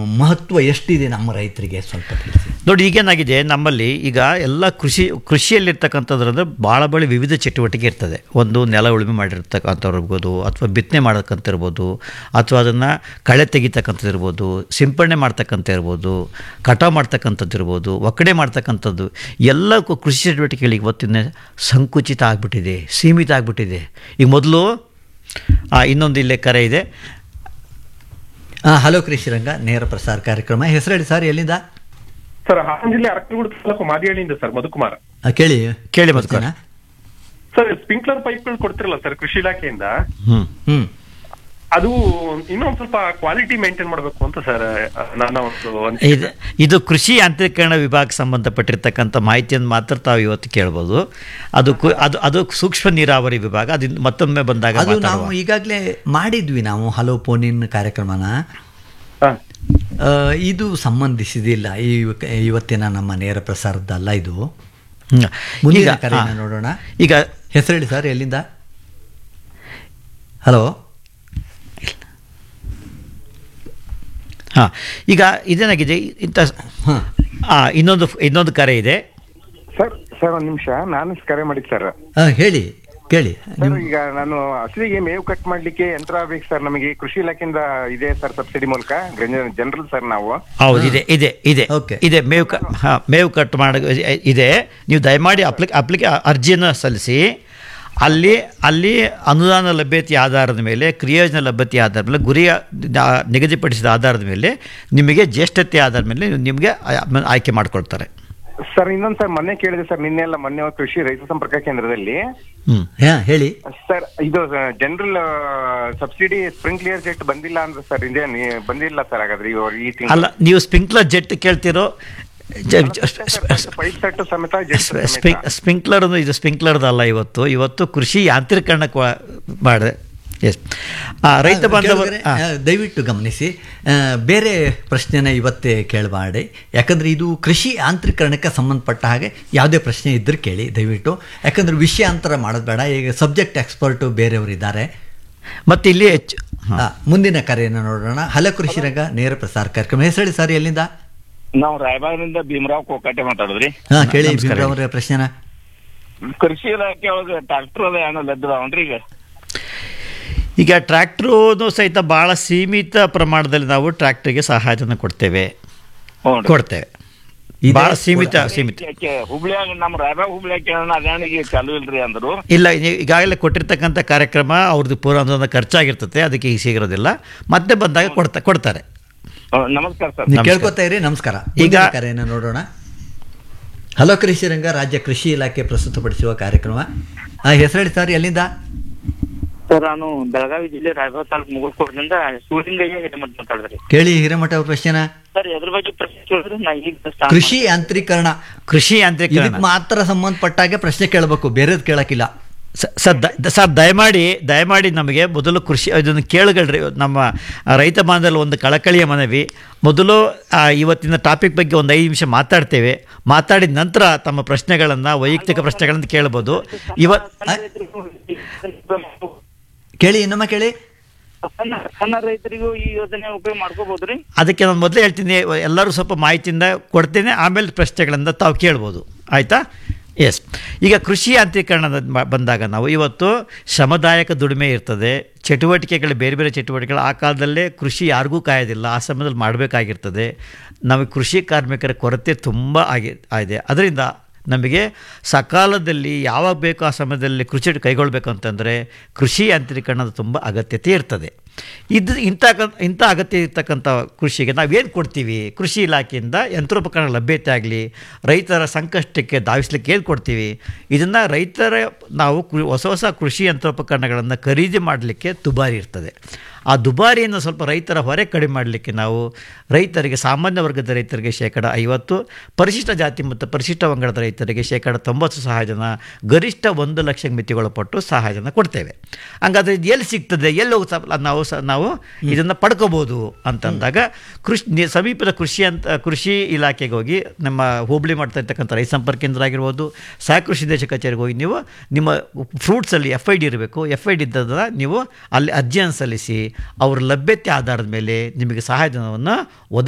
ಮಹತ್ವ ಎಷ್ಟಿದೆ ನಮ್ಮ ರೈತರಿಗೆ ಸ್ವಲ್ಪ ತಿಳಿಸಿ ನೋಡಿ ಈಗೇನಾಗಿದೆ ನಮ್ಮಲ್ಲಿ ಈಗ ಎಲ್ಲ ಕೃಷಿ ಕೃಷಿಯಲ್ಲಿರ್ತಕ್ಕಂಥದ್ರಂದ್ರೆ ಭಾಳ ಬಳಿ ವಿವಿಧ ಚಟುವಟಿಕೆ ಇರ್ತದೆ ಒಂದು ನೆಲ ಉಳುಮೆ ಮಾಡಿರ್ತಕ್ಕಂಥವ್ರು ಇರ್ಬೋದು ಅಥವಾ ಬಿತ್ತನೆ ಮಾಡಕ್ಕಂತ ಇರ್ಬೋದು ಅಥವಾ ಅದನ್ನು ಕಳೆ ತೆಗಿತಕ್ಕಂಥದ್ದು ಇರ್ಬೋದು ಸಿಂಪಡಣೆ ಮಾಡ್ತಕ್ಕಂಥ ಇರ್ಬೋದು ಕಟಾವು ಮಾಡ್ತಕ್ಕಂಥದ್ದು ಇರ್ಬೋದು ಒಕ್ಕಣೆ ಮಾಡ್ತಕ್ಕಂಥದ್ದು ಎಲ್ಲ ಕು- ಕೃಷಿ ಚಟುವಟಿಕೆಗಳು ಇವತ್ತಿನ ಸಂಕುಚಿತ ಆಗಿಬಿಟ್ಟಿದೆ ಸೀಮಿತ ಆಗಿಬಿಟ್ಟಿದೆ ಈಗ ಮೊದಲು ಇನ್ನೊಂದು ಇಲ್ಲೇ ಕರೆ ಇದೆ ಆ, ಹಲೋ ಕೃಷಿರಂಗ ನೇರ ಪ್ರಸಾರ ಕಾರ್ಯಕ್ರಮ ಹೆಸರೇಳಿ ಸರ್ ಎಲ್ಲಿಂದ ಸರ್ ಹಾಸನ ಜಿಲ್ಲೆ ಅರಕಲಗೂಡು ತಾಲೂಕು ಮಾದಿಹಳ್ಳಿಯಿಂದ ಸರ್ ಮಧುಕುಮಾರ್ ಆ, ಕೇಳಿ ಕೇಳಿ ಮಧುಕರ್. ಬರ್ತೀನಾ? ಸರ್ ಸ್ಪ್ರಿಂಕ್ಲರ್ ಪೈಪ್ಗಳು ಕೊಡ್ತಿರಲ್ಲ ಸರ್ ಕೃಷಿ ಇಲಾಖೆಯಿಂದ ಹ್ಞೂ ಹ್ಮ್ ಅದು ಇನ್ನೊಂದ್ ಸ್ವಲ್ಪ ಕ್ವಾಲಿಟಿ ಮೇಂಟೈನ್ ಮಾಡಬೇಕು ಅಂತ ಸರ್ ನನ್ನ ಒಂದು ಅನಿಸಿಕೆ. ಇದು ಇದು ಕೃಷಿ ಯಾಂತ್ರೀಕರಣ ವಿಭಾಗಕ್ಕೆ ಸಂಬಂಧಪಟ್ಟಿರ್ತಕ್ಕಂಥ ಮಾಹಿತಿಯನ್ನು ಮಾತ್ರ ತಾವು ಇವತ್ತು ಕೇಳ್ಬೋದು ಅದು ಕು- ಅದು ಅದು ಸೂಕ್ಷ್ಮ ನೀರಾವರಿ ವಿಭಾಗ ಅದು ಇನ್ನು ಮತ್ತೊಮ್ಮೆ ಬಂದಾಗ ಅದು ನಾವು ಮಾತಾಡುವ. ಈಗಾಗಲೇ ಮಾಡಿದ್ವಿ ನಾವು ಹಲೋ ಫೋನಿನ್ ಕಾರ್ಯಕ್ರಮನ ಹಾ. ಆ, ಇದು ಸಂಬಂಧಿಸಿದಿಲ್ಲ ಈ ಇವತ್ತಿನ ನಮ್ಮ ನೇರ ಪ್ರಸಾರದ್ದಲ್ಲ ಇದು ಹ್ಮ್. ಮುಂದಿನ ಈಗ ಕರೆಯನ್ನು ಹಾ. ನೋಡೋಣ ಈಗ ಹೆಸರೇಳಿ ಸರ್ ಎಲ್ಲಿಂದ ಹಲೋ ಹಾಂ ಈಗ ಇದೇನಾಗಿದೆ ಇಂಥ ಹಾಂ ಆ, ಇನ್ನೊಂದು ಇನ್ನೊಂದು ಕರೆ ಇದೆ ಸರ್ ಸರ್ ಒಂದ್ ನಿಮಿಷ ನಾನು ಕರೆ ಮಾಡಿದ್ ಸರ್ ಹೇಳಿ ಕೇಳಿ ಸರ್ ಈಗ ನಾನು ಹಸುವಿಗೆ ಮೇವು ಕಟ್ ಮಾಡ್ಲಿಕ್ಕೆ ಯಂತ್ರ ಬೇಕು ಸರ್ ನಮಗೆ ಕೃಷಿ ಇಲಾಖೆಯಿಂದ ಇದೆ ಸರ್ ಸಬ್ಸಿಡಿ ಮೂಲಕ ಜನರಲ್ ಸರ್ ನಾವು ಹೌದು ಇದೆ ಇದೆ ಇದೆ Okay. ಇದೆ ಮೇವು ಕ ಹಾಂ ಮೇವು ಕಟ್ ಮಾಡ ಇದೆ ನೀವು ದಯಮಾಡಿ ಅಪ್ಲಿಕ್ ಅಪ್ಲಿಕೆ ಅರ್ಜಿಯನ್ನು ಸಲ್ಲಿಸಿ ಅಲ್ಲಿ ಅಲ್ಲಿ ಅನುದಾನ ಲಭ್ಯತೆ ಆಧಾರದ ಮೇಲೆ ಕ್ರಿಯೋಜನ ಲಭ್ಯತೆ ಆಧಾರದ ಮೇಲೆ ಗುರಿ ಆ- ನಿಗದಿಪಡಿಸಿದ ಆಧಾರದ ಮೇಲೆ ನಿಮಗೆ ಜ್ಯೇಷ್ಠತೆ ಆಧಾರದ ಮೇಲೆ ನಿಮಗೆ ಆ- ಆಯ್ಕೆ ಮಾಡಿಕೊಳ್ತಾರೆ ಸರ್ ಇನ್ನೊಂದ್ ಸರ್ ಮೊನ್ನೆ ಕೇಳಿದೆ ಸರ್ ನಿನ್ನೆ ಎಲ್ಲ ಮೊನ್ನೆ ಒಂದು ಕೃಷಿ ರೈತ ಸಂಪರ್ಕ ಕೇಂದ್ರದಲ್ಲಿ ಹ್ಞೂ ಹಾಂ ಹೇಳಿ ಸರ್ ಇದು ಜನರಲ್ ಸಬ್ಸಿಡಿ ಸ್ಪ್ರಿಂಕ್ಲಿಯರ್ ಜೆಟ್ ಬಂದಿಲ್ಲ ಅಂದ್ರೆ ಸರ್ ಇದೇ ಬಂದಿಲ್ಲ ಸರ್ ಹಾಗಾದ್ರೆ ಇವ್ರು ಈ ತಿಂಗಳು ಅಲ್ಲ ನೀವು ಸ್ಪ್ರಿಂಕ್ಲರ್ ಜೆಟ್ ಕೇಳ್ತಿರೋ ಜ- ಜ- ಪೈಪ್ ಸೆಟ್ ಸಮೇತ ಜೆಟ್ ಸ್ಪ್ರಿಂಕ್ ಸ್ಪ್ರಿಂಕ್ಲರ್ ಇದು ಸ್ಪ್ರಿಂಕ್ಲರ್ದಲ್ಲ ಇವತ್ತು ಇವತ್ತು ಕೃಷಿ ಯಾಂತ್ರೀಕರಣಕ್ಕೆ ವ- ಮಾಡಿದೆ ಎಸ್ ರೈತ ಬಾಂಧವರು ಕೇಳುಗರೆ, ಆ, ದಯವಿಟ್ಟು ಗಮನಿಸಿ ಆ, ಬೇರೆ ಪ್ರಶ್ನೆನ ಇವತ್ತೇ ಕೇಳಬೇಡಿ ಯಾಕಂದರೆ ಇದು ಕೃಷಿ ಯಾಂತ್ರೀಕರಣಕ್ಕೆ ಸಂಬಂಧಪಟ್ಟ ಹಾಗೆ ಯಾವುದೇ ಪ್ರಶ್ನೆ ಇದ್ದರೆ ಕೇಳಿ ದಯವಿಟ್ಟು ಯಾಕಂದರೆ ವಿಷಯಾಂತರ ಮಾಡೋದು ಬೇಡ ಈಗ ಸಬ್ಜೆಕ್ಟ್ ಎಕ್ಸ್ಪರ್ಟು ಬೇರೆಯವರು ಇದ್ದಾರೆ ಮತ್ತು ಇಲ್ಲಿ ಹೆಚ್ಚು ಆ, ಮುಂದಿನ ಕರೆಯನ್ನು ನೋಡೋಣ ಹಲ ಕೃಷಿ ರಂಗ ನೇರ ಪ್ರಸಾರ ಕಾರ್ಯಕ್ರಮ ಹೆಸರೇಳಿ ಸರ್ ಎಲ್ಲಿಂದ ನಾವು ರಾಯಬಾಗದಿಂದ ಭೀಮರಾವ್ ಕೋಕಾಟೆ ಮಾತಾಡಿದ್ರಿ ಹಾಂ ಕೇಳಿ ನಮಸ್ಕಾರ. ಭೀಮರಾವ್ ಅವರ ಪ್ರಶ್ನೆನ ಕೃಷಿ ಇಲಾಖೆ ಒಳಗೆ ಟ್ರಾಕ್ಟರ್ ಅದ ಏನೋ ಲದ್ದವನ್ರಿ ಈಗ ಈಗ ಟ್ರ್ಯಾಕ್ಟ್ರೂ ಸಹಿತ ಭಾಳ ಸೀಮಿತ ಪ್ರಮಾಣದಲ್ಲಿ ನಾವು ಟ್ರ್ಯಾಕ್ಟರ್ಗೆ ಸಹಾಯಧನ ಕೊಡ್ತೇವೆ ಹ್ಞೂ ಕೊಡ್ತೇವೆ ಇದೆ, ಭಾಳ ಸೀಮಿತ ಸೀಮಿತ ಹುಬ್ಳ್ಯಾಗ ನಮ್ಮ ರಾಯಬಾಗ್ ಹುಬ್ಳ್ಯಾಗ ಕೇಳೋಣ ಅದೇನಿಗೆ ಚಾಲು ಇಲ್ರಿ ಅಂದ್ರು ಇಲ್ಲ ನೀವು ಈಗಾಗಲೇ ಕೊಟ್ಟಿರ್ತಕ್ಕಂಥ ಕಾರ್ಯಕ್ರಮ ಅವ್ರದ್ದು ಪೂರ ಅನುದಾನ ಖರ್ಚಾಗಿರ್ತದೆ ಅದಕ್ಕೆ ಈಗ ಸಿಗಿರೋದಿಲ್ಲ ಮತ್ತೆ ಬಂದಾಗ ಕೊಡ್ತಾ ಕೊಡ್ತಾರೆ ಹ್ಮ್, ನಮಸ್ಕಾರ ಸರ್ ನೀವು ನಮಸ್ಕಾರ. ಕೇಳ್ಕೊತಾ ಇರಿ ನಮಸ್ಕಾರ ಈಗ- ಈಗ ಕರೆಯನ್ನು ನೋಡೋಣ ಹಲೋ ಕೃಷಿ ರಂಗ ರಾಜ್ಯ ಕೃಷಿ ಇಲಾಖೆ ಪ್ರಸ್ತುತಪಡಿಸುವ ಕಾರ್ಯಕ್ರಮ ಆ, ಹೆಸರೇಳಿ ಸರ್ ಎಲ್ಲಿಂದ ಸರ್ ನಾನು ಬೆಳಗಾವಿ ಜಿಲ್ಲೆ ರಾಯಬಾಗ್ ತಾಲೂಕು ಮುಗುಳ್ಕೋಟದಿಂದ ಸೂರಿಂಗಯ್ಯ ಹಿರೇಮಠ ಮಾತಾಡಿದ್ರಿ ಕೇಳಿ ಹಿರೇಮಠ ಅವ್ರ ಪ್ರಶ್ನೆನ ಸರ್ ಎದ್ರ ಬಗ್ಗೆ ಪ್ರಶ್ನೆ ಕೇಳಿದ್ರೆ ನಾ ಈಗ start ಕೃಷಿ ಯಾಂತ್ರೀಕರಣ ಕೃಷಿ ಯಾಂತ್ರೀಕರಣ ಇದಕ್ಕೆ ಮಾತ್ರ ಸಂಬಂಧಪಟ್ಟಾಗೆ ಪ್ರಶ್ನೆ ಕೇಳಬೇಕು ಬೇರೆದ್ ಕೇಳಕ್ಕಿಲ್ಲ ಸ- ಸರ್ ದ- ಸರ್ ದಯಮಾಡಿ ದಯಮಾಡಿ ನಮಗೆ ಮೊದಲು ಕೃಷಿ ಇದನ್ನು ಕೇಳುಗಳ್ರಿ ನಮ್ಮ ರೈತ ಬಾಂಧವರಲ್ಲಿ ಒಂದು ಕಳಕಳಿಯ ಮನವಿ ಮೊದಲು ಆ, ಇವತ್ತಿನ ಟಾಪಿಕ್ ಬಗ್ಗೆ ಒಂದು ಐದು ನಿಮಿಷ ಮಾತಾಡ್ತೇವೆ ಮಾತಾಡಿದ ನಂತರ ತಮ್ಮ ಪ್ರಶ್ನೆಗಳನ್ನು ವೈಯಕ್ತಿಕ ಪ್ರಶ್ನೆಗಳನ್ನು ಕೇಳ್ಬೋದು ಇವತ್ತು ಕೇಳಿ ಇನ್ನೊಮ್ಮೆ ಕೇಳಿ ಸಣ್ಣ ಸಣ್ಣ ರೈತರಿಗೂ ಈ ಯೋಜನೆ ಉಪಯೋಗ ಮಾಡ್ಕೋಬಹುದ್ರಿ ಅದಕ್ಕೆ ನಾನು ಮೊದಲೇ ಹೇಳ್ತೀನಿ ಎಲ್ಲರೂ ಸ್ವಲ್ಪ ಮಾಹಿತಿಯಿಂದ ಕೊಡ್ತೇನೆ ಆಮೇಲೆ ಪ್ರಶ್ನೆಗಳಿಂದ ತಾವು ಕೇಳ್ಬೋದು ಆಯಿತಾ ಎಸ್ ಈಗ ಕೃಷಿ ಯಾಂತ್ರೀಕರಣದ ಮ- ಬಂದಾಗ ನಾವು ಇವತ್ತು ಶ್ರಮದಾಯಕ ದುಡಿಮೆ ಇರ್ತದೆ ಚಟುವಟಿಕೆಗಳು ಬೇರೆ ಬೇರೆ ಚಟುವಟಿಕೆಗಳು ಆ ಕಾಲದಲ್ಲೇ ಕೃಷಿ ಯಾರಿಗೂ ಕಾಯೋದಿಲ್ಲ ಆ ಸಮಯದಲ್ಲಿ ಮಾಡಬೇಕಾಗಿರ್ತದೆ ನಮಗೆ ಕೃಷಿ ಕಾರ್ಮಿಕರ ಕೊರತೆ ತುಂಬ ಆಗಿ ಆಗಿದೆ ಅದರಿಂದ ನಮಗೆ ಸಕಾಲದಲ್ಲಿ ಯಾವಾಗ ಬೇಕೋ ಆ ಸಮಯದಲ್ಲಿ ಕೃಷಿ ಕೈಗೊಳ್ಬೇಕು ಅಂತಂದರೆ ಕೃಷಿ ಯಾಂತ್ರೀಕರಣದ ತುಂಬ ಅಗತ್ಯತೆ ಇರ್ತದೆ ಇದು ಇಂಥ ಕ- ಇಂಥ ಅಗತ್ಯ ಇರ್ತಕ್ಕಂಥ ಕೃಷಿಗೆ ನಾವೇನು ಕೊಡ್ತೀವಿ ಕೃಷಿ ಇಲಾಖೆಯಿಂದ ಯಂತ್ರೋಪಕರಣ ಲಭ್ಯತೆ ಆಗಲಿ ರೈತರ ಸಂಕಷ್ಟಕ್ಕೆ ಧಾವಿಸ್ಲಿಕ್ಕೆ ಏನು ಕೊಡ್ತೀವಿ ಇದನ್ನು ರೈತರ ನಾವು ಕೃ ಹೊಸ ಹೊಸ ಕೃಷಿ ಯಂತ್ರೋಪಕರಣಗಳನ್ನು ಖರೀದಿ ಮಾಡಲಿಕ್ಕೆ ದುಬಾರಿ ಇರ್ತದೆ ಆ ದುಬಾರಿಯನ್ನು ಸ್ವಲ್ಪ ರೈತರ ಹೊರೆ ಕಡಿಮೆ ಮಾಡಲಿಕ್ಕೆ ನಾವು ರೈತರಿಗೆ ಸಾಮಾನ್ಯ ವರ್ಗದ ರೈತರಿಗೆ ಶೇಕಡ ಐವತ್ತು ಪರಿಶಿಷ್ಟ ಜಾತಿ ಮತ್ತು ಪರಿಶಿಷ್ಟ ಪಂಗಡದ ರೈತರಿಗೆ ಶೇಕಡ ತೊಂಬತ್ತು ಸಹಾಯಧನ ಗರಿಷ್ಠ ಒಂದು ಲಕ್ಷ ಮಿತಿಗೊಳಪಟ್ಟು ಸಹಾಯಧನ ಕೊಡ್ತೇವೆ ಹಂಗಾದ್ರೆ ಇದು ಎಲ್ಲಿ ಸಿಗ್ತದೆ ಎಲ್ಲಿ ಹೋಗಿ ಸ- ನಾವು ಸ ನಾವು ಇದನ್ನು ಪಡ್ಕೋಬೋದು ಅಂತಂದಾಗ ಕೃಷಿ ನಿ- ಸಮೀಪದ ಕೃಷಿ ಅಂತ ಕೃಷಿ ಇಲಾಖೆಗೆ ಹೋಗಿ ನಮ್ಮ ಹೋಬಳಿ ಮಾಡ್ತಾ ಇರ್ತಕ್ಕಂಥ ರೈತ ಸಂಪರ್ಕ ಕೇಂದ್ರ ಆಗಿರ್ಬೋದು ಸಹ ಕೃಷಿ ದೇಶ ಕಚೇರಿಗೆ ಹೋಗಿ ನೀವು ನಿಮ್ಮ ಫ್ರೂಟ್ಸಲ್ಲಿ ಎಫ್ ಐ ಡಿ ಇರಬೇಕು ಎಫ್ ಐ ಡಿ ಇದ್ದದನ್ನು ನೀವು ಅಲ್ಲಿ ಅರ್ಜಿಯನ್ನು ಸಲ್ಲಿಸಿ ಅವರ ಲಭ್ಯತೆ ಆಧಾರದ ಮೇಲೆ ನಿಮಗೆ ಸಹಾಯಧನವನ್ನು ಒದಗಿಸಿ